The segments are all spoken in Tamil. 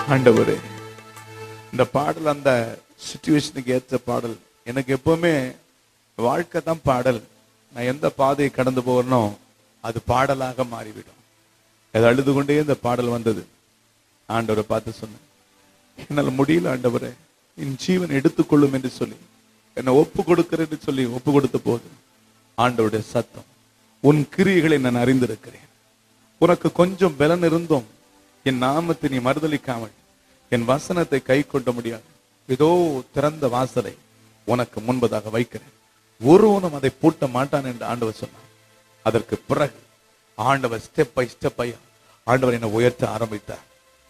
ஆண்டவரே இந்த பாடல் அந்த சுச்சுவேஷனுக்கு ஏற்ற பாடல் எனக்கு எப்பவுமே வாழ்க்கை தான் பாடல் நான் எந்த பாதையை கடந்து போறேனோ அது பாடலாக மாறிவிடும் அது அழுது கொண்டே இந்த பாடல் வந்தது ஆண்டவரை பார்த்து சொன்னேன் என்னால் முடியல ஆண்டவரே என் ஜீவன் எடுத்துக்கொள்ளும் என்று சொல்லி என்னை ஒப்பு கொடுக்கிறேன் என்று சொல்லி ஒப்பு கொடுத்த போது ஆண்டவருடைய சத்தம் உன் கிரியைகளை நான் அறிந்திருக்கிறேன் உனக்கு கொஞ்சம் பலன் இருந்தும் என் நாமத்தை நீ மறுதலிக்காமல் என் வசனத்தை கை கொண்ட முடியாது இதோ திறந்த வாசலை உனக்கு முன்பதாக வைக்கிறேன் ஒருவனும் அதை பூட்ட மாட்டான் என்று ஆண்டவர் சொன்னார் அதற்கு பிறகு ஆண்டவர் ஸ்டெப் பை ஸ்டெப் பை ஆண்டவர் என்னை உயர்த்த ஆரம்பித்தார்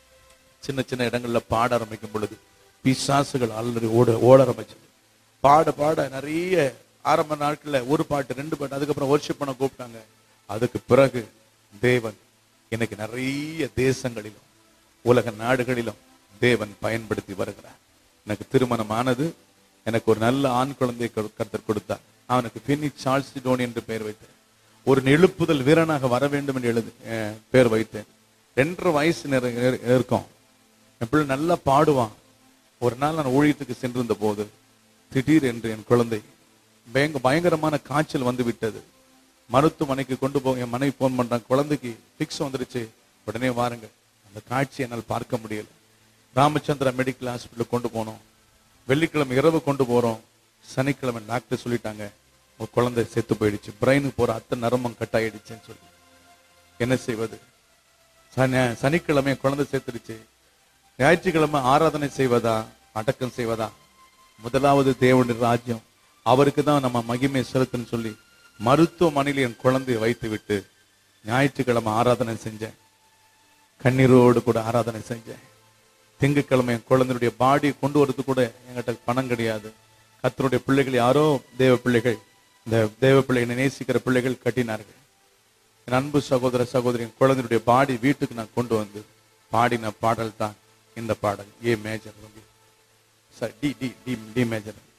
சின்ன சின்ன இடங்கள்ல பாட ஆரம்பிக்கும் பொழுது பிசாசுகள் ஆல்ரெடி ஓட ஓட ஆரம்பிச்சது பாட பாட நிறைய ஆரம்ப நாட்கள்ல ஒரு பாட்டு ரெண்டு பாட்டு அதுக்கப்புறம் worship பண்ண கூப்பிட்டாங்க அதுக்கு பிறகு தேவன் எனக்கு நிறைய தேசங்களிலும் உலக நாடுகளிலும் தேவன் பயன்படுத்தி வருகிறார் எனக்கு திருமணம் ஆனது எனக்கு ஒரு நல்ல ஆண் குழந்தை கருத்தர் கொடுத்தார் அவனுக்கு பின்னி சார்ல்ஸ் டோனி என்று பெயர் வைத்தேன் ஒரு எழுப்புதல் வீரனாக வர வேண்டும் என்று எழுது அஹ், பெயர் வைத்தேன் ரெண்டரை வயசு நிற- இரு- இருக்கும் என் பிள்ளை நல்லா பாடுவான் ஒரு நாள் நான் ஊழியத்துக்கு சென்றிருந்த போது திடீர் என்று என் குழந்தை பயங்க பயங்கரமான காய்ச்சல் வந்து விட்டது மருத்துவமனைக்கு கொண்டு போக என் மனைவி போன் பண்றாங்க குழந்தைக்கு பிக்ஸ் வந்துருச்சு உடனே வாருங்க அந்த காட்சி என்னால் பார்க்க முடியல ராமச்சந்திரா மெடிக்கல் ஹாஸ்பிட்டல் கொண்டு போனோம் வெள்ளிக்கிழமை இரவு கொண்டு போறோம் சனிக்கிழமை டாக்டர் சொல்லிட்டாங்க உங்க குழந்தை செத்து போயிடுச்சு பிரெயினுக்கு போற அத்தனை நரம்பம் கட் ஆயிடுச்சுன்னு சொல்லி என்ன செய்வது சனி சனிக்கிழமை என் குழந்தை சேர்த்துடுச்சு ஞாயிற்றுக்கிழமை ஆராதனை செய்வதா அடக்கம் செய்வதா முதலாவது தேவனுடைய ராஜ்யம் அவருக்கு தான் நம்ம மகிமை செலுத்துன்னு சொல்லி மருத்துவமனையில் என் குழந்தையை வைத்து விட்டு ஞாயிற்றுக்கிழமை ஆராதனை செஞ்சேன் கண்ணீரோடு கூட ஆராதனை செஞ்சேன் திங்கட்கிழமை என் குழந்தையுடைய பாடி கொண்டு வரது கூட என்கிட்ட பணம் கிடையாது கத்தருடைய பிள்ளைகள் யாரோ தேவ பிள்ளைகள் இந்த தேவ பிள்ளைகளை நேசிக்கிற பிள்ளைகள் கட்டினார்கள் என் அன்பு சகோதர சகோதரி என் குழந்தையுடைய பாடி வீட்டுக்கு நான் கொண்டு வந்து பாடின பாடல் தான் இந்த பாடல் A major D D D D major